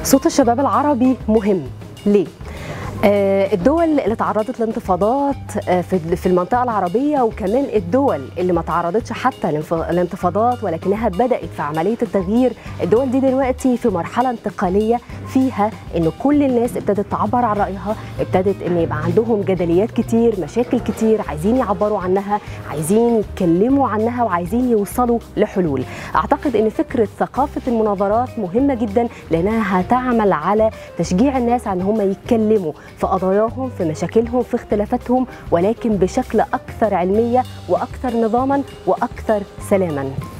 صوت الشباب العربي مهم ليه؟ آه، الدول اللي تعرضت لانتفاضات آه، في في المنطقة العربية وكمان الدول اللي ما تعرضتش حتى لانف- لانتفاضات ولكنها بدأت في عملية التغيير الدول دي دلوقتي في مرحلة انتقالية فيها ان كل الناس ابتدت تعبر عن رأيها ابتدت ان يبقى عندهم جدليات كتير مشاكل كتير عايزين يعبروا عنها عايزين يتكلموا عنها وعايزين يوصلوا لحلول اعتقد ان فكرة ثقافة المناظرات مهمة جدا لانها هتعمل على تشجيع الناس على ان هم يتكلموا في قضاياهم في مشاكلهم في اختلافاتهم ولكن بشكل اكثر علميه واكثر نظاما واكثر سلاما